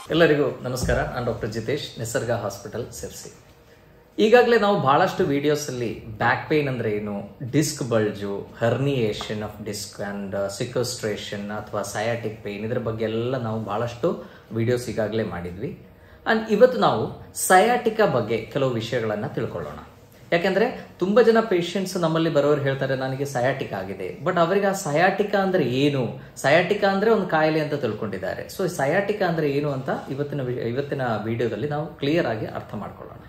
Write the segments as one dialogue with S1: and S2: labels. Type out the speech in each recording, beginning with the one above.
S1: ಎಲ್ಲರಿಗೂ ನಮಸ್ಕಾರ ನಾನು ಡಾಕ್ಟರ್ ಜಿತೇಶ್ ನಿಸರ್ಗ ಹಾಸ್ಪಿಟಲ್ ಸಿರ್ಸಿ ಈಗಾಗಲೇ ನಾವು ಬಹಳಷ್ಟು ವಿಡಿಯೋಸ್ ಅಲ್ಲಿ ಬ್ಯಾಕ್ ಪೇನ್ ಅಂದ್ರೆ ಏನು disc bulge herniation of disc and sequestration ಅಥವಾ ಸಯಾಟಿಕ್ ಪೇನ್ ಇದ್ರ ಬಗ್ಗೆ ಎಲ್ಲ ನಾವು ಬಹಳಷ್ಟು ವಿಡಿಯೋಸ್ ಈಗಾಗಲೇ ಮಾಡಿದ್ವಿ ಅಂಡ್ ಇವತ್ತು ನಾವು ಸಯಾಟಿಕಾ ಬಗ್ಗೆ ಕೆಲವು ವಿಷಯಗಳನ್ನ ತಿಳ್ಕೊಳ್ಳೋಣ ಯಾಕೆಂದ್ರೆ ತುಂಬಾ ಜನ ಪೇಷಂಟ್ಸ್ ನಮ್ಮಲ್ಲಿ ಬರೋರು ಹೇಳ್ತಾರೆ ನನಗೆ ಸಯಾಟಿಕ್ ಆಗಿದೆ ಬಟ್ ಅವರಿಗೆ ಆ ಸಯಾಟಿಕಾ ಅಂದ್ರೆ ಏನು ಸಯಾಟಿಕಾ ಅಂದ್ರೆ ಒಂದು ಕಾಯಿಲೆ ಅಂತ ತಿಳ್ಕೊಂಡಿದ್ದಾರೆ ಸೊ ಸಯಾಟಿಕಾ ಅಂದ್ರೆ ಏನು ಅಂತ ಇವತ್ತಿನ ವಿ- ಇವತ್ತಿನ ವಿಡಿಯೋದಲ್ಲಿ ನಾವು ಕ್ಲಿಯರ್ ಆಗಿ ಅರ್ಥ ಮಾಡ್ಕೊಳ್ಳೋಣ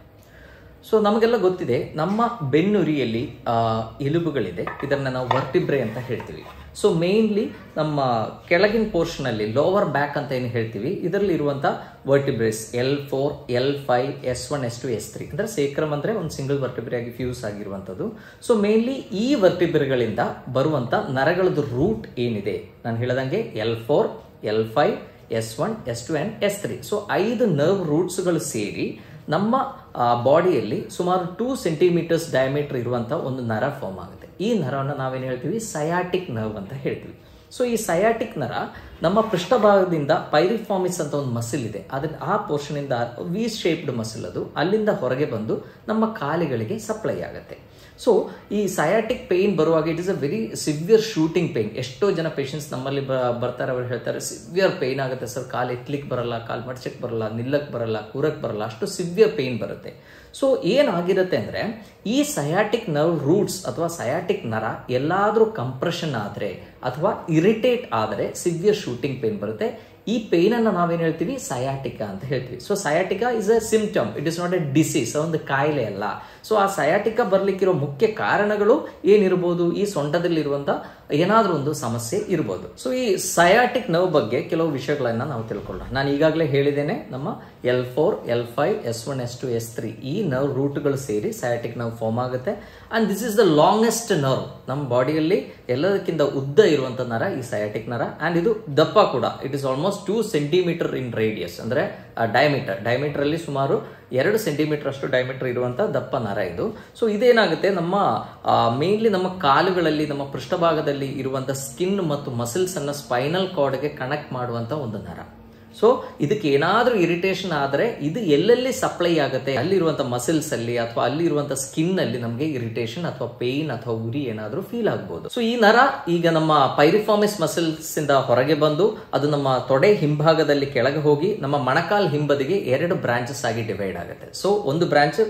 S1: ಸೊ ನಮಗೆಲ್ಲ ಗೊತ್ತಿದೆ ನಮ್ಮ ಬೆನ್ನುರಿಯಲ್ಲಿ ಆ, ಎಲುಬುಗಳಿದೆ ಇದನ್ನ ನಾವು ವರ್ಟಿಬ್ರೆ ಅಂತ ಹೇಳ್ತೀವಿ ಸೊ ಮೇನ್ಲಿ ನಮ್ಮ ಕೆಳಗಿನ ಪೋರ್ಷನ್ ಅಲ್ಲಿ ಲೋವರ್ ಬ್ಯಾಕ್ ಅಂತ ಏನು ಹೇಳ್ತೀವಿ ಇದರಲ್ಲಿ ಇರುವಂತ vertebrae L four L five S one S two S three ಅಂದ್ರೆ ಸೇಕ್ರಮ್ ಅಂದ್ರೆ ಒಂದು ಸಿಂಗಲ್ ವರ್ಟಿಬ್ರೆ ಆಗಿ ಫ್ಯೂಸ್ ಆಗಿರುವಂತದ್ದು ಸೊ ಮೇನ್ಲಿ ಈ ವರ್ಟಿಬ್ರೆಗಳಿಂದ ಬರುವಂತ ನರಗಳದ್ದು ರೂಟ್ ಏನಿದೆ ನಾನು ಹೇಳದಂಗೆ L four L five S one S two and S three so ಐದು ನರ್ವ್ ರೂಟ್ಸ್ಗಳು ಸೇರಿ ನಮ್ಮ ಬಾಡಿಯಲ್ಲಿ ಸುಮಾರು ಟೂ ಸೆಂಟಿಮೀಟರ್ಸ್ ಡಯಾಮೀಟರ್ ಇರುವಂತ ಒಂದು ನರ ಫಾರ್ಮ್ ಆಗುತ್ತೆ ಈ ನರವನ್ನು ನಾವೇನು ಹೇಳ್ತೀವಿ ಸಯಾಟಿಕ್ ನರ್ವ್ ಅಂತ ಹೇಳ್ತೀವಿ ಸೊ ಈ ಸಯಾಟಿಕ್ ನರ ನಮ್ಮ ಪೃಷ್ಠಭಾಗದಿಂದ ಪೈರಿಫಾಮಿಸ್ ಅಂತ ಒಂದು ಮಸಿಲ್ ಇದೆ ಅದನ್ನ ಆ ಪೋರ್ಷನ್ ಇಂದ ವಿ ಶೇಪ್ಡ್ ಮಸಿಲ್ ಅದು ಅಲ್ಲಿಂದ ಹೊರಗೆ ಬಂದು ನಮ್ಮ ಕಾಲಿಗಳಿಗೆ ಸಪ್ಲೈ ಆಗುತ್ತೆ ಸೊ ಈ ಸಯಾಟಿಕ್ ಪೇನ್ ಬರುವಾಗ it is a very severe shooting pain ಎಷ್ಟೋ ಜನ ಪೇಷಂಟ್ಸ್ ನಮ್ಮಲ್ಲಿ ಬ- ಬರ್ತಾರೆ ಅವ್ರು ಹೇಳ್ತಾರೆ ಸಿವಿಯರ್ ಪೇನ್ ಆಗುತ್ತೆ ಸರ್ ಕಾಲು ಎತ್ಲಿಕ್ಕೆ ಬರಲ್ಲ ಕಾಲು ಮಡ್ಚಕ್ಕೆ ಬರಲ್ಲ ನಿಲ್ಲಕ್ಕೆ ಬರಲ್ಲ ಕೂರಕ್ಕೆ ಬರಲ್ಲ ಅಷ್ಟು ಸಿವಿಯರ್ ಪೇನ್ ಬರುತ್ತೆ ಸೊ ಏನಾಗಿರುತ್ತೆ ಅಂದ್ರೆ ಈ ಸಯಾಟಿಕ್ ನರ್ವ್ ರೂಟ್ಸ್ ಅಥವಾ ಸಯಾಟಿಕ್ ನರ ಎಲ್ಲಾದ್ರೂ ಕಂಪ್ರೆಷನ್ ಆದ್ರೆ ಅಥವಾ ಇರಿಟೇಟ್ ಆದರೆ ಸಿವಿಯರ್ ಶೂಟಿಂಗ್ ಪೇನ್ ಬರುತ್ತೆ ಈ ಪೇನ್ ಅನ್ನ ನಾವೇನ್ ಹೇಳ್ತೀವಿ ಸಯಾಟಿಕಾ ಅಂತ ಹೇಳ್ತೀವಿ so sciatica is a symptom it is not a disease ಒಂದು ಕಾಯಿಲೆ ಅಲ್ಲ ಸೊ ಆ ಸಯಾಟಿಕಾ ಬರ್ಲಿಕ್ಕಿರೋ ಮುಖ್ಯ ಕಾರಣಗಳು ಏನಿರ್ಬೋದು ಈ ಸೊಂಟದಲ್ಲಿರುವಂತ ಏನಾದ್ರೂ ಒಂದು ಸಮಸ್ಯೆ ಇರ್ಬೋದು ಸೊ ಈ ಸಯಾಟಿಕ್ ನರ್ವ್ ಬಗ್ಗೆ ಕೆಲವು ವಿಷಯಗಳನ್ನ ನಾವು ತಿಳ್ಕೊಳ್ಳೋಣ ನಾನು ಈಗಾಗಲೇ ಹೇಳಿದ್ದೇನೆ ನಮ್ಮ L four L five S one S two S three ಈ ನರ್ವ್ ರೂಟ್ಗಳು ಸೇರಿ ಸಯಾಟಿಕ್ ನರ್ವ್ ಫಾರ್ಮ್ ಆಗುತ್ತೆ and this is the longest nerve ನಮ್ಮ ಬಾಡಿಯಲ್ಲಿ ಎಲ್ಲದಕ್ಕಿಂತ ಉದ್ದ ಇರುವಂತ ನರ ಈ ಸಯಾಟಿಕ್ ನರ ಅಂಡ್ ಇದು ದಪ್ಪ ಕೂಡ it is almost two centimetre in radius ಅಂದ್ರೆ ಡಯಾಮೀಟರ್ ಡಯಾಮೀಟರ್ ಅಲ್ಲಿ ಸುಮಾರು ಎರಡು ಸೆಂಟಿಮೀಟರ್ ಅಷ್ಟು ಡಯಾಮೀಟರ್ ಇರುವಂತ ದಪ್ಪ ನರ ಇದು ಸೊ ಇದೇನಾಗುತ್ತೆ ನಮ್ಮ ಮೇನ್ಲಿ ನಮ್ಮ ಕಾಲುಗಳಲ್ಲಿ ನಮ್ಮ ಪೃಷ್ಠಭಾಗದಲ್ಲಿ ಇರುವಂತ ಸ್ಕಿನ್ ಮತ್ತು ಮಸಿಲ್ಸ್ ಅನ್ನ ಸ್ಪೈನಲ್ ಕಾರ್ಡ್ಗೆ ಕನೆಕ್ಟ್ ಮಾಡುವಂತ ಒಂದು ನರ ಸೊ ಇದಕ್ಕೆ ಏನಾದ್ರೂ ಇರಿಟೇಷನ್ ಆದ್ರೆ ಇದು ಎಲ್ಲೆಲ್ಲಿ ಸಪ್ಲೈ ಆಗುತ್ತೆ ಅಲ್ಲಿರುವಂತ ಮಸಿಲ್ಸ್ ಅಲ್ಲಿ ಅಥವಾ ಅಲ್ಲಿರುವಂತ ಸ್ಕಿನ್ ಅಲ್ಲಿ ನಮಗೆ ಇರಿಟೇಷನ್ ಅಥವಾ ಪೇನ್ ಅಥವಾ ಉರಿ ಏನಾದ್ರೂ ಫೀಲ್ ಆಗಬಹುದು ಸೊ ಈ ನರ ಈಗ ನಮ್ಮ ಪೈರಿಫಾಮಿಸ್ ಮಸಿಲ್ಸ್ ಇಂದ ಹೊರಗೆ ಬಂದು ಅದು ನಮ್ಮ ತೊಡೆ ಹಿಂಭಾಗದಲ್ಲಿ ಕೆಳಗೆ ಹೋಗಿ ನಮ್ಮ ಮೊಣಕಾಲ್ ಹಿಂಬದಿಗೆ ಎರಡು ಬ್ರಾಂಚಸ್ ಆಗಿ ಡಿವೈಡ್ ಆಗುತ್ತೆ ಸೊ ಒಂದು ಬ್ರಾಂಚ್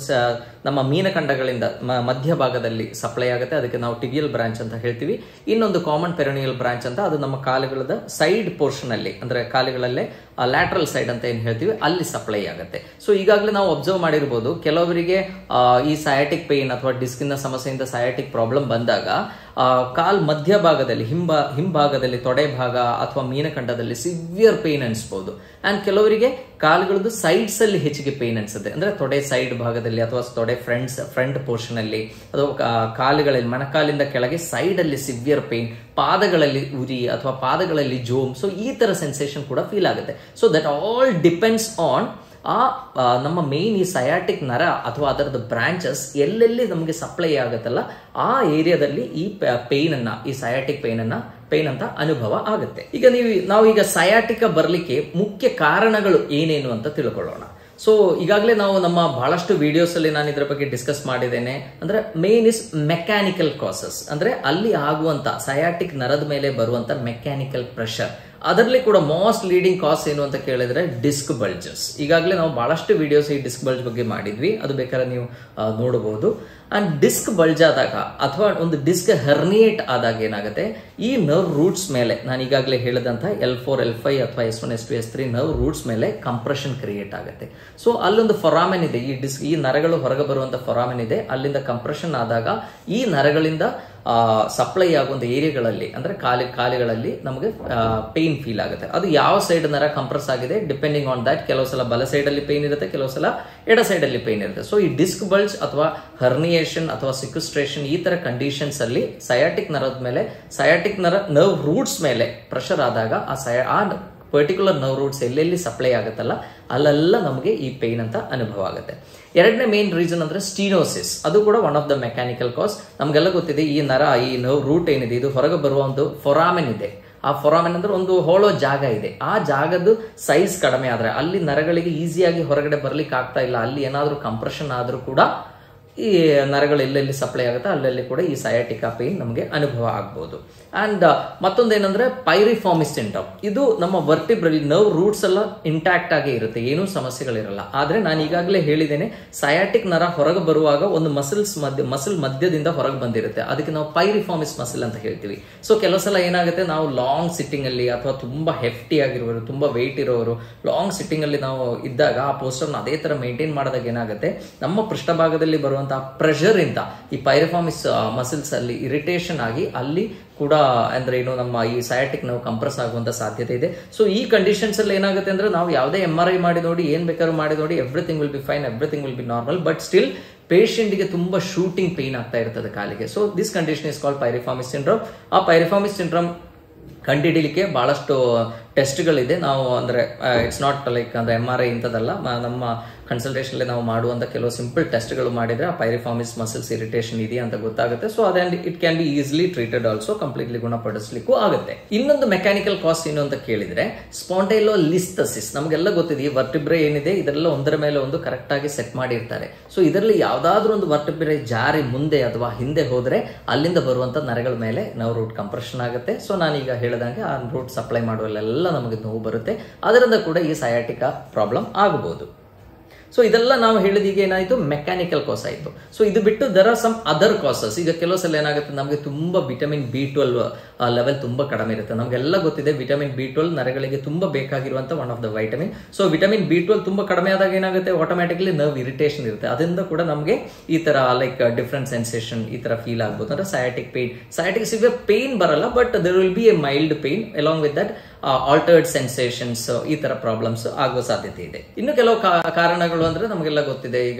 S1: ನಮ್ಮ ಮೀನಖಂಡಗಳಿಂದ ಮ- ಮಧ್ಯಭಾಗದಲ್ಲಿ ಸಪ್ಲೈ ಆಗುತ್ತೆ ಅದಕ್ಕೆ ನಾವು ಟಿಬಿಯಲ್ ಬ್ರಾಂಚ್ ಅಂತ ಹೇಳ್ತೀವಿ ಇನ್ನೊಂದು ಕಾಮನ್ ಪೆರನಿಯಲ್ ಬ್ರಾಂಚ್ ಅಂತ ಅದು ನಮ್ಮ ಕಾಲುಗಳದ ಸೈಡ್ ಪೋರ್ಷನ್ ಅಲ್ಲಿ ಅಂದ್ರೆ ಕಾಲುಗಳಲ್ಲೇ ಲ್ಯಾಟ್ರಲ್ ಸೈಡ್ ಅಂತ ಏನ್ ಹೇಳ್ತೀವಿ ಅಲ್ಲಿ ಸಪ್ಲೈ ಆಗುತ್ತೆ ಸೊ ಈಗಾಗಲೇ ನಾವು ಅಬ್ಸರ್ವ್ ಮಾಡಿರ್ಬೋದು ಕೆಲವರಿಗೆ ಆ, ಈ ಸಯಾಟಿಕ್ ಪೇನ್ ಅಥವಾ ಡಿಸ್ಕಿನ ಸಮಸ್ಯೆಯಿಂದ ಸಯಾಟಿಕ್ ಪ್ರಾಬ್ಲಮ್ ಬಂದಾಗ ಆ, ಕಾಲ್ ಮಧ್ಯಭಾಗದಲ್ಲಿ ಹಿಂಬ ಹಿಂಭಾಗದಲ್ಲಿ ತೊಡೆ ಭಾಗ ಅಥವಾ ಮೀನಖಂಡದಲ್ಲಿ ಸಿವಿಯರ್ ಪೇನ್ ಅನಿಸ್ಬೋದು ಅಂಡ್ ಕೆಲವರಿಗೆ ಕಾಲುಗಳದ್ದು ಸೈಡ್ಸ್ ಅಲ್ಲಿ ಹೆಚ್ಚಿಗೆ ಪೇನ್ ಅನ್ಸುತ್ತೆ ಅಂದ್ರೆ ತೊಡೆ ಸೈಡ್ ಭಾಗದಲ್ಲಿ ಅಥವಾ ತೊಡೆ ಫ್ರಂಟ್ಸ್ ಫ್ರಂಟ್ ಪೋರ್ಷನ್ ಅಲ್ಲಿ ಅಥವಾ ಕಾ- ಕಾಲುಗಳಲ್ಲಿ ಮೊಣಕಾಲಿಂದ ಕೆಳಗೆ ಸೈಡ್ ಅಲ್ಲಿ ಸಿವಿಯರ್ ಪೇನ್ ಪಾದಗಳಲ್ಲಿ ಉರಿ ಅಥವಾ ಪಾದಗಳಲ್ಲಿ ಜೋಮ್ ಸೊ ಈ ತರ ಸೆನ್ಸೇಷನ್ ಕೂಡ ಫೀಲ್ ಆಗುತ್ತೆ so that all depends on uh uh, ನಮ್ಮ ಮೇನ್ ಈ ಸಯಾಟಿಕ್ ನರ ಅಥವಾ ಅದರದ ಬ್ರಾಂಚಸ್ ಎಲ್ಲೆಲ್ಲಿ ನಮಗೆ ಸಪ್ಲೈ ಆಗುತ್ತಲ್ಲ ಆ ಏರಿಯಾದಲ್ಲಿ ಈ ಪೇನ್ ಅನ್ನ ಈ ಸಯಾಟಿಕ್ ಪೇನ್ ಅನ್ನ ಪೇನ್ ಅಂತ ಅನುಭವ ಆಗುತ್ತೆ ಈಗ ನೀವು ನಾವು ಈಗ ಸಯಾಟಿಕ ಬರ್ಲಿಕ್ಕೆ ಮುಖ್ಯ ಕಾರಣಗಳು ಏನೇನು ಅಂತ ತಿಳ್ಕೊಳ್ಳೋಣ ಸೊ ಈಗಾಗಲೇ ನಾವು ನಮ್ಮ ಬಹಳಷ್ಟು ವಿಡಿಯೋಸ್ ಅಲ್ಲಿ ನಾನು ಇದರ ಬಗ್ಗೆ ಡಿಸ್ಕಸ್ ಮಾಡಿದ್ದೇನೆ ಅಂದ್ರೆ ಮೇನ್ ಇಸ್ ಮೆಕ್ಯಾನಿಕಲ್ ಕಾಸಸ್ ಅಂದ್ರೆ ಅಲ್ಲಿ ಆಗುವಂತ ಸಯಾಟಿಕ್ ನರದ ಮೇಲೆ ಬರುವಂತ ಮೆಕ್ಯಾನಿಕಲ್ ಪ್ರೆಷರ್ ಅದರಲ್ಲಿ ಕೂಡ ಮೋಸ್ಟ್ ಲೀಡಿಂಗ್ ಕಾಸ್ ಏನು ಅಂತ ಕೇಳಿದ್ರೆ ಡಿಸ್ಕ್ ಬಲ್ಜಸ್ ಈಗಾಗಲೇ ನಾವು ಬಹಳಷ್ಟು ವಿಡಿಯೋಸ್ ಈ ಡಿಸ್ಕ್ ಬಲ್ಜ್ ಬಗ್ಗೆ ಮಾಡಿದ್ವಿ ಅದು ಬೇಕಾದ್ರೆ ನೀವು ಆ, ನೋಡಬಹುದು ಅಂಡ್ ಡಿಸ್ಕ್ ಬಲ್ಜ್ ಆದಾಗ ಅಥವಾ ಒಂದು ಡಿಸ್ಕ್ ಹರ್ನಿಯೇಟ್ ಆದಾಗ ಏನಾಗುತ್ತೆ ಈ ನರ್ವ್ ರೂಟ್ಸ್ ಮೇಲೆ ನಾನು ಈಗಾಗಲೇ ಹೇಳಿದಂತ ಎಲ್ ಫೋರ್ ಎಲ್ ಫೈವ್ ಅಥವಾ S one S two S three nerve roots ಮೇಲೆ ಕಂಪ್ರೆಷನ್ ಕ್ರಿಯೇಟ್ ಆಗುತ್ತೆ ಸೊ ಅಲ್ಲೊಂದು ಫೊರಾಮೆನ್ ಇದೆ ಈ ಡಿಸ್ಕ್ ಈ ನರಗಳು ಹೊರಗೆ ಬರುವಂತ ಫೊರಾಮೆನ್ ಇದೆ ಅಲ್ಲಿಂದ ಕಂಪ್ರೆಷನ್ ಆದಾಗ ಈ ನರಗಳಿಂದ ಸಪ್ಲೈ ಆಗುವಂತ ಏರಿಯಾಗಳಲ್ಲಿ ಅಂದ್ರೆ ಕಾಲಿ ಕಾಲಿಗಳಲ್ಲಿ ನಮಗೆ ಪೇನ್ ಫೀಲ್ ಆಗುತ್ತೆ ಅದು ಯಾವ ಸೈಡ್ ನರ ಕಂಪ್ರೆಸ್ ಆಗಿದೆ ಡಿಪೆಂಡಿಂಗ್ ಆನ್ ದಟ್ ಕೆಲವು ಸಲ ಬಲ ಸೈಡ್ ಅಲ್ಲಿ ಪೇನ್ ಇರುತ್ತೆ ಕೆಲವು ಸಲ ಎಡ ಸೈಡ್ ಅಲ್ಲಿ ಪೇನ್ ಇರುತ್ತೆ ಸೊ ಈ ಡಿಸ್ಕ್ ಬಲ್ಜ್ ಅಥವಾ ಹರ್ನಿಯೇಷನ್ ಅಥವಾ ಸಿಕ್ಯುಸ್ಟ್ರೇಷನ್ ಈ ತರ ಕಂಡೀಷನ್ಸ್ ಅಲ್ಲಿ ಸಯಾಟಿಕ್ ನರದ ಮೇಲೆ ಸಯಾಟಿಕ್ ನರ ನರ್ವ್ ರೂಟ್ಸ್ ಮೇಲೆ ಪ್ರೆಷರ್ ಆದಾಗ ಆ ಸಯ ಆ ಪರ್ಟಿಕ್ಯುಲರ್ ನರ್ವ್ ರೂಟ್ಸ್ ಎಲ್ಲೆಲ್ಲಿ ಸಪ್ಲೈ ಆಗುತ್ತಲ್ಲ ಅಲ್ಲೆಲ್ಲ ನಮಗೆ ಈ ಪೇನ್ ಅಂತ ಅನುಭವ ಆಗುತ್ತೆ ಎರಡನೇ ಮೇನ್ ರೀಸನ್ ಅಂದ್ರೆ ಸ್ಟೀನೋಸಿಸ್ ಅದು ಕೂಡ one of the mechanical cause ನಮಗೆಲ್ಲ ಗೊತ್ತಿದೆ ಈ ನರ ಈ ನರ್ವ್ ರೂಟ್ ಏನಿದೆ ಇದು ಹೊರಗೆ ಬರುವ ಒಂದು ಫೊರಾಮೆನ್ ಇದೆ ಆ ಫೊರಾಮೆನ್ ಅಂದ್ರೆ ಒಂದು ಹೋಳೋ ಜಾಗ ಇದೆ ಆ ಜಾಗದ ಸೈಜ್ ಕಡಿಮೆ ಆದ್ರೆ ಅಲ್ಲಿ ನರಗಳಿಗೆ ಈಸಿಯಾಗಿ ಹೊರಗಡೆ ಬರ್ಲಿಕ್ಕೆ ಆಗ್ತಾ ಇಲ್ಲ ಅಲ್ಲಿ ಏನಾದ್ರೂ ಕಂಪ್ರೆಷನ್ ಆದ್ರೂ ಕೂಡ ಈ ನರಗಳು ಎಲ್ಲೆಲ್ಲಿ ಸಪ್ಲೈ ಆಗುತ್ತೆ ಅಲ್ಲೆಲ್ಲಿ ಕೂಡ ಈ ಸಯಾಟಿಕಾ ಪೇನ್ ನಮಗೆ ಅನುಭವ ಆಗ್ಬೋದು ಅಂಡ್ ಮತ್ತೊಂದೇನಂದ್ರೆ ಪೈರಿಫಾಮಿಸ್ ಸಿಂಟಮ್ ಇದು ನಮ್ಮ ವರ್ಟಿಬ್ರಲ್ ನರ್ವ್ ರೂಟ್ಸ್ ಎಲ್ಲ ಇಂಟ್ಯಾಕ್ಟ್ ಆಗೇ ಇರುತ್ತೆ ಏನೂ ಸಮಸ್ಯೆಗಳಿರಲ್ಲ ಆದ್ರೆ ನಾನು ಈಗಾಗಲೇ ಹೇಳಿದ್ದೇನೆ ಸಯಾಟಿಕ್ ನರ ಹೊರಗೆ ಬರುವಾಗ ಒಂದು ಮಸಲ್ಸ್ ಮಧ್ಯ ಮಸಲ್ ಮಧ್ಯದಿಂದ ಹೊರಗೆ ಬಂದಿರುತ್ತೆ ಅದಕ್ಕೆ ನಾವು ಪೈರಿಫಾಮಿಸ್ ಮಸಲ್ ಅಂತ ಹೇಳ್ತೀವಿ ಸೊ ಕೆಲವು ಸಲ ಏನಾಗುತ್ತೆ ನಾವು ಲಾಂಗ್ ಸಿಟ್ಟಿಂಗ್ ಅಲ್ಲಿ ಅಥವಾ ತುಂಬಾ ಹೆಫ್ಟಿ ಆಗಿರುವವರು ತುಂಬಾ ವೆಯ್ಟ್ ಇರೋರು ಲಾಂಗ್ ಸಿಟ್ಟಿಂಗ್ ಅಲ್ಲಿ ನಾವು ಇದ್ದಾಗ ಆ ಪೋಸ್ಟರ್ನ ಅದೇ ತರ ಮೇಂಟೈನ್ ಮಾಡಿದಾಗ ಏನಾಗುತ್ತೆ ನಮ್ಮ ಪೃಷ್ಠಭಾಗದಲ್ಲಿ ಬರುವಂತಹ ಪ್ರೆಷರ್ ಇಂದ ಈ ಪೈರಿಫಾಮಿಸ್ ಮಸಿಲ್ಸ್ ಅಲ್ಲಿ ಇರಿಟೇಷನ್ ಆಗಿ ಅಲ್ಲಿ ಕೂಡ ಅಂದ್ರೆ ಏನು ನಮ್ಮ ಈ ಸಯಾಟಿಕ್ ನಾವು ಕಂಪ್ರೆಸ್ ಆಗುವಂತ ಸಾಧ್ಯತೆ ಇದೆ ಸೊ ಈ ಕಂಡೀಷನ್ಸ್ ಅಲ್ಲಿ ಏನಾಗುತ್ತೆ ಅಂದ್ರೆ ನಾವು ಯಾವುದೇ ಎಂ ಆರ್ ಐ ಮಾಡಿ ನೋಡಿ ಏನ್ ಬೇಕಾದ್ರೂ ಮಾಡಿ ನೋಡಿ everything will be fine everything will be normal but still ಪೇಷಂಟ್ಗೆ ತುಂಬಾ ಶೂಟಿಂಗ್ ಪೇನ್ ಆಗ್ತಾ ಇರ್ತದೆ ಕಾಲಿಗೆ so this condition is called piriformis syndrome ಆ ಪೈರಿಫಾಮಿಸ್ ಸಿಂಡ್ರೋಮ್ ಕಂಡುಹಿಡಿಲಿಕ್ಕೆ ಬಹಳಷ್ಟು ಟೆಸ್ಟ್ಗಳಿದೆ ನಾವು ಅಂದ್ರೆ ಇಟ್ಸ್ ನಾಟ್ ಲೈಕ್ ಅಂದ್ರೆ ಎಂ ಆರ್ ಐ ಇಂಥದ್ದಲ್ಲ ಮ- ನಮ್ಮ ಕನ್ಸಲ್ಟೇಷನ್ ನಾವು ಮಾಡುವಂತ ಕೆಲವು ಸಿಂಪಲ್ ಟೆಸ್ಟ್ಗಳು ಮಾಡಿದ್ರೆ ಆ ಪೈರಿಫಾಮಿಸ್ ಮಸಲ್ಸ್ ಇರಿಟೇಷನ್ ಇದೆಯಾ ಅಂತ ಗೊತ್ತಾಗುತ್ತೆ ಸೊ ಅದೇ it can be easily treated also completely ಗುಣಪಡಿಸಲಿಕ್ಕೂ ಆಗುತ್ತೆ ಇನ್ನೊಂದು ಮೆಕ್ಯಾನಿಕಲ್ ಕಾಸ್ಟ್ ಏನು ಅಂತ ಕೇಳಿದ್ರೆ ಸ್ಪಾಂಟೈಲೋ ಲಿಸ್ತಸಿಸ್ ನಮಗೆಲ್ಲ ಗೊತ್ತಿದೆ ಈ ವರ್ಟಿಬ್ರೆ ಏನಿದೆ ಇದೆಲ್ಲ ಒಂದರ ಮೇಲೆ ಒಂದು ಕರೆಕ್ಟ್ ಆಗಿ ಸೆಟ್ ಮಾಡಿರ್ತಾರೆ ಸೊ ಇದರಲ್ಲಿ ಯಾವ್ದಾದ್ರೂ ಒಂದು ವರ್ಟಿಬ್ರೆ ಜಾರಿ ಮುಂದೆ ಅಥವಾ ಹಿಂದೆ ಹೋದ್ರೆ ಅಲ್ಲಿಂದ ಬರುವಂತ ನರಗಳ ಮೇಲೆ ನಾವು ರೂಟ್ ಕಂಪ್ರೆಷನ್ ಆಗುತ್ತೆ ಸೊ ನಾನೀಗ ಹೇಳಿದಂಗೆ ಆ ರೂಟ್ ಸಪ್ಲೈ ಮಾಡುವಲ್ಲೆಲ್ಲ ನಮಗೆ ನೋವು ಬರುತ್ತೆ ಅದರಿಂದ ಕೂಡ ಈ ಸಯಾಟಿಕಾ ಪ್ರಾಬ್ಲಮ್ ಆಗಬಹುದು ಸೊ ಇದೆಲ್ಲ ನಾವು ಹೇಳಿದೀಗ ಏನಾಯ್ತು ಮೆಕ್ಯಾನಿಕಲ್ ಕಾಸ್ ಆಯ್ತು ಸೊ ಇದು ಬಿಟ್ಟು there are some other causes ಈಗ ಕೆಲವು ಸಲ ಏನಾಗುತ್ತೆ ನಮಗೆ ತುಂಬಾ ವಿಟಮಿನ್ ಬಿ ಟ್ವೆಲ್ವ್ ಲೆವೆಲ್ ತುಂಬಾ ಕಡಿಮೆ ಇರುತ್ತೆ ನಮಗೆಲ್ಲ ಗೊತ್ತಿದೆ ವಿಟಮಿನ್ ಬಿ ಟ್ವೆಲ್ ನರಗಳಿಗೆ ತುಂಬಾ ಬೇಕಾಗಿರುವಂತ one of the vitamin so vitamin B twelve ತುಂಬಾ ಕಡಿಮೆ ಆದಾಗ ಏನಾಗುತ್ತೆ ಆಟೋಮ್ಯಾಟಿಕ್ಲಿ ನರ್ವ್ ಇರಿಟೇಷನ್ ಇರುತ್ತೆ ಅದರಿಂದ ಕೂಡ ನಮಗೆ ಈ ತರ ಲೈಕ್ ಡಿಫ್ರೆಂಟ್ ಸೆನ್ಸೇಷನ್ ಈ ತರ ಫೀಲ್ ಆಗ್ಬೋದು ಅಂದ್ರೆ sciatic pain sciatic severe pain ಬರಲ್ಲ but there will be a mild pain along with that altered sensations ಈ ತರ ಪ್ರಾಬ್ಲಮ್ಸ್ ಆಗುವ ಸಾಧ್ಯತೆ ಇದೆ ಇನ್ನು ಕೆಲವು ಕಾ- ಕಾರಣಗಳು ಅಂದ್ರೆ ನಮಗೆಲ್ಲ ಗೊತ್ತಿದೆ ಈಗ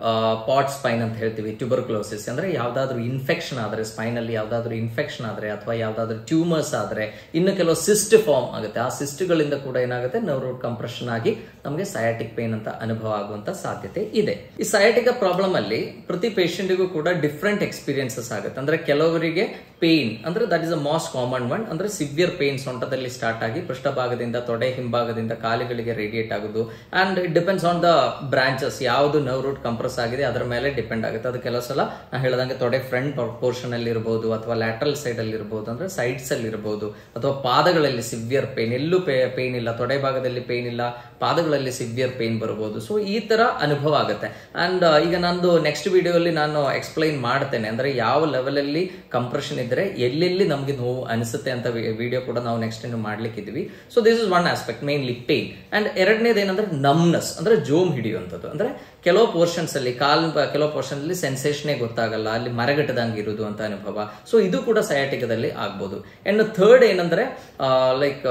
S1: ಪಾಟ್ ಸ್ಪೈನ್ ಅಂತ ಹೇಳ್ತೀವಿ ಟ್ಯೂಬರ್ಕ್ಲೋಸಿಸ್ ಅಂದ್ರೆ ಯಾವ್ದಾದ್ರು ಇನ್ಫೆಕ್ಷನ್ ಆದ್ರೆ ಸ್ಪೈನ್ ಅಲ್ಲಿ ಯಾವ್ದಾದ್ರು ಇನ್ಫೆಕ್ಷನ್ ಆದ್ರೆ ಅಥವಾ ಯಾವ್ದಾದ್ರು ಟ್ಯೂಮರ್ಸ್ ಆದ್ರೆ ಇನ್ನು ಕೆಲವು ಸಿಸ್ಟ್ ಫಾರ್ಮ್ ಆಗುತ್ತೆ ಆ ಸಿಸ್ಟ್ಗಳಿಂದ ಕೂಡ ಏನಾಗುತ್ತೆ ನರ್ವ್ ರೂಟ್ ಕಂಪ್ರೆಷನ್ ಆಗಿ ನಮಗೆ ಸಯಾಟಿಕ್ ಪೇನ್ ಅಂತ ಅನುಭವ ಆಗುವಂತ ಸಾಧ್ಯತೆ ಇದೆ ಈ ಸಯಾಟಿಕ ಪ್ರಾಬ್ಲಮ್ ಅಲ್ಲಿ ಪ್ರತಿ ಪೇಷಂಟ್ಗೂ ಕೂಡ ಡಿಫ್ರೆಂಟ್ ಎಕ್ಸ್ಪೀರಿಯನ್ಸಸ್ ಆಗುತ್ತೆ ಅಂದ್ರೆ ಕೆಲವರಿಗೆ ಪೇನ್ ಅಂದ್ರೆ that is a most common one ಅಂದ್ರೆ ಸಿವಿಯರ್ ಪೇನ್ ಸೊಂಟದಲ್ಲಿ ಸ್ಟಾರ್ಟ್ ಆಗಿ ಪೃಷ್ಠಭಾಗದಿಂದ ತೊಡೆ ಹಿಂಭಾಗದಿಂದ ಕಾಲುಗಳಿಗೆ ರೇಡಿಯೇಟ್ ಆಗೋದು and it depends on the branches ಯಾವುದು ನರ್ವ್ ರೂಟ್ ಕಂಪ್ರೆಸ್ ಆಗಿದೆ ಅದರ ಮೇಲೆ ಡಿಪೆಂಡ್ ಆಗುತ್ತೆ ಅದು ಕೆಲವು ಸಲ ನಾ ಹೇಳ್ದಂಗೆ ತೊಡೆ ಫ್ರಂಟ್ ಪೋರ್ಷನ್ ಅಲ್ಲಿ ಇರಬಹುದು ಅಥವಾ ಲ್ಯಾಟ್ರಲ್ ಸೈಡ್ ಅಲ್ಲಿ ಇರಬಹುದು ಅಂದ್ರೆ ಸೈಡ್ಸ್ ಅಲ್ಲಿ ಇರಬಹುದು ಅಥವಾ ಪಾದಗಳಲ್ಲಿ ಸಿವಿಯರ್ ಪೇನ್ ಎಲ್ಲೂ ಪೇನ್ ಇಲ್ಲ ತೊಡೆ ಭಾಗದಲ್ಲಿ ಪೇನ್ ಇಲ್ಲ ಪಾದಗಳಲ್ಲಿ ಸಿವಿಯರ್ ಪೇನ್ ಬರಬಹುದು ಸೊ ಈ ತರ ಅನುಭವ ಆಗುತ್ತೆ ಅಂಡ್ ಈಗ ನಂದು ನೆಕ್ಸ್ಟ್ ವಿಡಿಯೋಲಿ ನಾನು ಎಕ್ಸ್ಪ್ಲೈನ್ ಮಾಡ್ತೇನೆ ಅಂದ್ರೆ ಯಾವ ಲೆವೆಲ್ ಅಲ್ಲಿ ಕಂಪ್ರೆಷನ್ ಇದ್ರೆ ಎಲ್ಲೆಲ್ಲಿ ನಮಗೆ ನೋವು ಅನಿಸುತ್ತೆ ಅಂತ ವಿಡಿಯೋ ಕೂಡ ನಾವು ನೆಕ್ಸ್ಟ್ ಇನ್ನು ಮಾಡ್ಲಿಕ್ಕಿದ್ವಿ so this is one aspect mainly pain and ಎರಡನೇದು ಏನಂದ್ರೆ ನಮ್ನೆಸ್ ಅಂದ್ರೆ ಜೋಮ್ ಹಿಡಿಯುವಂಥದ್ದು ಅಂದ್ರೆ ಕೆಲವು ಪೋರ್ಷನ್ಸ್ ಅಲ್ಲಿ ಕಾಲ್ ಕೆಲವು ಪೋರ್ಷನ್ ಅಲ್ಲಿ ಸೆನ್ಸೇಷನೇ ಗೊತ್ತಾಗಲ್ಲ ಅಲ್ಲಿ ಮರಗಟ್ಟದಂಗೆ ಇರುವುದು ಅಂತ ಅನುಭವ ಸೊ ಇದು ಕೂಡ ಸಯಾಟಿಕದಲ್ಲಿ ಆಗ್ಬೋದು ಅಂಡ್ ಥರ್ಡ್ ಏನಂದ್ರೆ ಲೈಕ್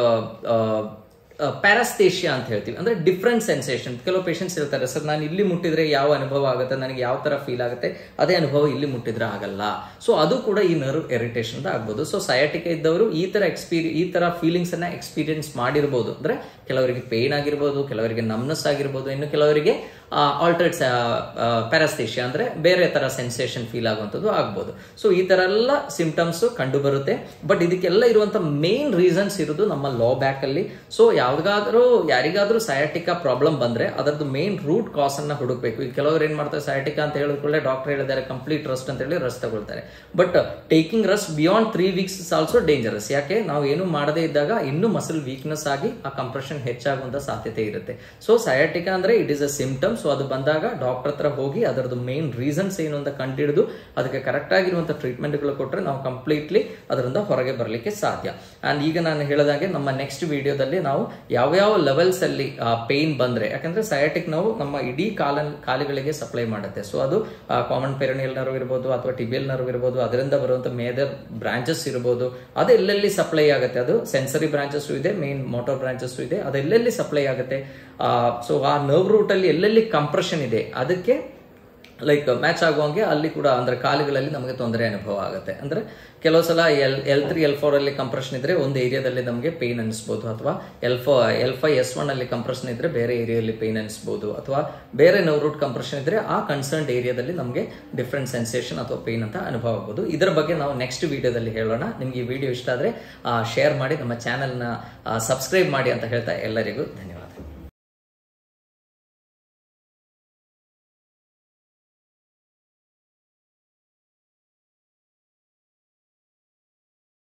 S1: ಪ್ಯಾರಾಸ್ತೇಷಿಯಾ ಅಂತ ಹೇಳ್ತೀವಿ ಅಂದ್ರೆ ಡಿಫ್ರೆಂಟ್ ಸೆನ್ಸೇಷನ್ ಕೆಲವು ಪೇಷಂಟ್ಸ್ ಇರ್ತಾರೆ ಸರ್ ನಾನು ಇಲ್ಲಿ ಮುಟ್ಟಿದ್ರೆ ಯಾವ ಅನುಭವ ಆಗುತ್ತೆ ನನಗೆ ಯಾವ ತರ ಫೀಲ್ ಆಗುತ್ತೆ ಅದೇ ಅನುಭವ ಇಲ್ಲಿ ಮುಟ್ಟಿದ್ರೆ ಆಗಲ್ಲ ಸೊ ಅದು ಕೂಡ ಈ ನರ್ವ್ ಇರಿಟೇಷನ್ ಆಗ್ಬೋದು ಸೊ ಸಯಾಟಿಕ ಇದ್ದವರು ಈ ತರ ಎಕ್ಸ್ಪೀರಿ ಈ ತರ ಫೀಲಿಂಗ್ಸ್ ಅನ್ನ ಎಕ್ಸ್ಪೀರಿಯನ್ಸ್ ಮಾಡಿರ್ಬೋದು ಅಂದ್ರೆ ಕೆಲವರಿಗೆ ಪೇನ್ ಆಗಿರ್ಬೋದು ಕೆಲವರಿಗೆ ನಮ್ನೆಸ್ ಆಗಿರ್ಬೋದು ಇನ್ನು ಕೆಲವರಿಗೆ ಆಲ್ಟರ್ಡ್ ಪ್ಯಾರಾಸ್ತೇಷಿಯಾ ಅಂದ್ರೆ ಬೇರೆ ತರ ಸೆನ್ಸೇಷನ್ ಫೀಲ್ ಆಗುವಂಥದ್ದು ಆಗ್ಬೋದು ಸೊ ಈ ತರ ಎಲ್ಲ ಸಿಂಪ್ಟಮ್ಸ್ ಕಂಡು ಬರುತ್ತೆ ಬಟ್ ಇದಕ್ಕೆಲ್ಲ ಇರುವಂತ ಮೇನ್ ರೀಸನ್ಸ್ ಇರೋದು ನಮ್ಮ ಲೋ ಬ್ಯಾಕ್ ಅಲ್ಲಿ ಸೊ ಯಾವ್ದಾದ್ರೂ ಯಾರಿಗಾದ್ರೂ ಸಯಾಟಿಕಾ ಪ್ರಾಬ್ಲಮ್ ಬಂದ್ರೆ ಅದರದ್ದು ಮೇನ್ ರೂಟ್ ಕಾಸ್ ಅನ್ನ ಹುಡುಕ್ಬೇಕು ಈಗ ಕೆಲವರು ಏನ್ ಮಾಡ್ತಾರೆ ಸಯಾಟಿಕಾ ಅಂತ ಹೇಳಿದ್ಕೊಳ್ಳೆ ಡಾಕ್ಟರ್ ಹೇಳಿದ್ದಾರೆ ಕಂಪ್ಲೀಟ್ ರಸ್ಟ್ ಅಂತ ಹೇಳಿ ರಸ್ಟ್ ತಗೊಳ್ತಾರೆ but taking rest beyond three weeks is also dangerous ಯಾಕೆ ನಾವು ಏನು ಮಾಡದೇ ಇದ್ದಾಗ ಇನ್ನೂ ಮಸಲ್ ವೀಕ್ನೆಸ್ ಆಗಿ ಆ ಕಂಪ್ರೆಷನ್ ಹೆಚ್ಚಾಗುವಂತ ಸಾಧ್ಯತೆ ಇರುತ್ತೆ ಸೊ ಸಯಾಟಿಕಾ ಅಂದ್ರೆ it is a symptom so ಅದು ಬಂದಾಗ ಡಾಕ್ಟರ್ ಹತ್ರ ಹೋಗಿ ಅದರದ್ದು ಮೇನ್ ರೀಸನ್ಸ್ ಏನು ಅಂತ ಕಂಡುಹಿಡಿದು ಅದಕ್ಕೆ ಕರೆಕ್ಟ್ ಆಗಿರುವಂತ ಟ್ರೀಟ್ಮೆಂಟ್ಗಳು ಕೊಟ್ಟರೆ ನಾವು ಕಂಪ್ಲೀಟ್ಲಿ ಅದರಿಂದ ಹೊರಗೆ ಬರಲಿಕ್ಕೆ ಸಾಧ್ಯ ಅಂಡ್ ಈಗ ನಾನು ಹೇಳಿದಾಗೆ ನಮ್ಮ ನೆಕ್ಸ್ಟ್ ವಿಡಿಯೋದಲ್ಲಿ ನಾವು ಯಾವ್ಯಾವ ಲೆವೆಲ್ಸ್ ಅಲ್ಲಿ ಪೇನ್ ಬಂದ್ರೆ ಯಾಕಂದ್ರೆ ಸಯಾಟಿಕ್ ನಾವು ನಮ್ಮ ಇಡೀ ಕಾಲ ಕಾಲುಗಳಿಗೆ ಸಪ್ಲೈ ಮಾಡುತ್ತೆ ಸೊ ಅದು ಕಾಮನ್ ಪೆರನಿಯಲ್ ನರ್ವ್ ಇರ್ಬೋದು ಅಥವಾ ಟಿಬಿಯಲ್ ನರ್ವ್ ಇರ್ಬೋದು ಅದರಿಂದ ಬರುವಂತ ಮೇಜರ್ ಬ್ರಾಂಚಸ್ ಇರ್ಬೋದು ಅದು ಎಲ್ಲೆಲ್ಲಿ ಸಪ್ಲೈ ಆಗುತ್ತೆ ಅದು ಸೆನ್ಸರಿ ಬ್ರಾಂಚಸ್ ಇದೆ ಮೇನ್ ಮೋಟರ್ ಬ್ರಾಂಚಸ್ ಇದೆ ಅದೆಲ್ಲೆಲ್ಲಿ ಸಪ್ಲೈ ಆಗುತ್ತೆ ಸೊ ಆ ನರ್ವ್ ರೂಟ್ ಅಲ್ಲಿ ಎಲ್ಲೆಲ್ಲಿ ಕಂಪ್ರೆಷನ್ ಇದೆ ಅದಕ್ಕೆ ಲೈಕ್ ಮ್ಯಾಚ್ ಆಗುವಂಗೆ ಅಲ್ಲಿ ಕೂಡ ಅಂದ್ರೆ ಕಾಲುಗಳಲ್ಲಿ ನಮಗೆ ತೊಂದರೆ ಅನುಭವ ಆಗುತ್ತೆ ಅಂದ್ರೆ ಕೆಲವು ಸಲ L L three L four ಅಲ್ಲಿ ಕಂಪ್ರೆಷನ್ ಇದ್ರೆ ಒಂದು ಏರಿಯಾದಲ್ಲಿ ನಮಗೆ ಪೇನ್ ಅನಿಸ್ಬೋದು ಅಥವಾ L four L five S one ಅಲ್ಲಿ ಕಂಪ್ರೆಷನ್ ಇದ್ರೆ ಬೇರೆ ಏರಿಯಾದಲ್ಲಿ ಪೇನ್ ಅನಿಸ್ಬೋದು ಅಥವಾ ಬೇರೆ ನವ್ ರೂಟ್ ಕಂಪ್ರೆಷನ್ ಇದ್ರೆ ಆ ಕನ್ಸರ್ನ್ಡ್ ಏರಿಯಾದಲ್ಲಿ ನಮಗೆ ಡಿಫ್ರೆಂಟ್ ಸೆನ್ಸೇಷನ್ ಅಥವಾ ಪೇನ್ ಅಂತ ಅನುಭವ ಆಗ್ಬೋದು ಇದರ ಬಗ್ಗೆ ನಾವು ನೆಕ್ಸ್ಟ್ ವಿಡಿಯೋದಲ್ಲಿ ಹೇಳೋಣ ನಿಮ್ಗೆ ಈ ವಿಡಿಯೋ ಇಷ್ಟ ಆದ್ರೆ ಶೇರ್ ಮಾಡಿ ನಮ್ಮ ಚಾನೆಲ್ನ ಸಬ್ಸ್ಕ್ರೈಬ್ ಮಾಡಿ ಅಂತ ಹೇಳ್ತಾ ಎಲ್ಲರಿಗೂ ಧನ್ಯವಾದ